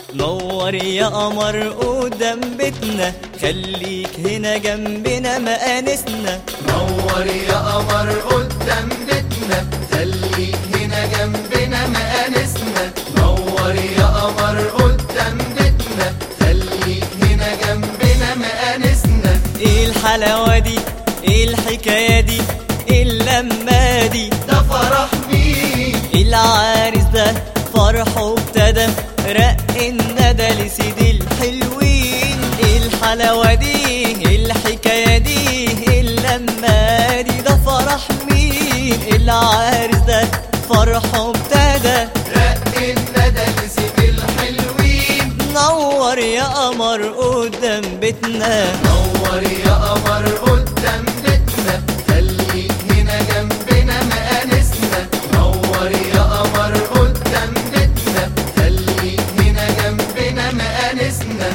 نور يا قمر قدام بيتنا خليك هنا جنبنا ما انسنا نور يا قمر قدام بيتنا خليك هنا جنبنا مقانسنا نور يا قمر قدام بيتنا خليك هنا جنبنا مقانسنا ايه الحلاوة دي ايه الحكاية دي ايه اللمة دي ده فرح مين العريس ده فرحه ابتدى رق الندى لسيدي الحلوين ايه الحلاوة دي ايه الحكاية دي ايه اللمة دي ده فرح مين العريس ده فرحه ابتدى رق الندى لسيد الحلوين نور يا قمر قدام بيتنا نور يا قمر قدام بيتنا خليك هنا جنبنا مقانسنا نور يا قمر قدام بيتنا خليك هنا جنبنا مقانسنا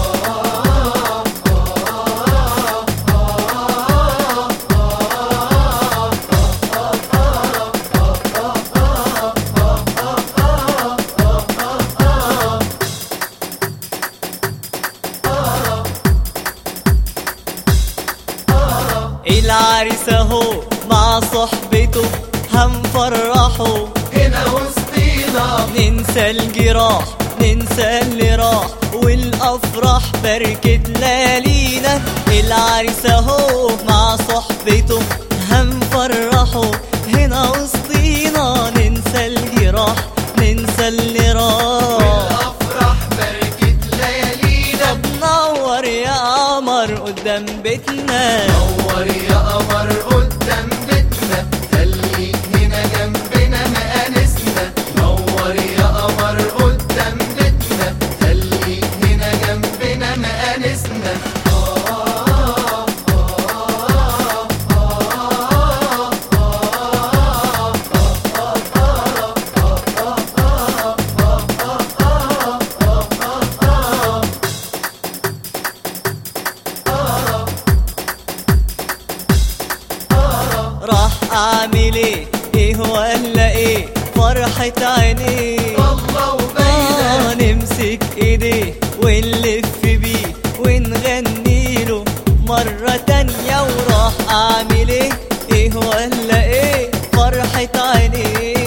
العريس اهو مع صحبته هنفرحه هنا وسطينا ننسى الجراح ننسى اللي راح والافراح بركت ليالينا العريس اهو مع صحبته هنفرحه هنا وسطينا ننسى الجراح ننسى اللي راح والافراح بركة ليالينا طب نور يا قمر قدام بيتنا نور يا قمر قدام بيتنا خليك هنا جنبنا مقانسنا نور يا قمر قدام بيتنا خليك هنا جنبنا مقانسنا راح اعمل ايه ايه ولا ايه فرحة عينيه الله وباينة آه نمسك ايديه ونلف بيه ونغني له مرة تانية وراح اعمل ايه ايه ولا ايه فرحة عينيه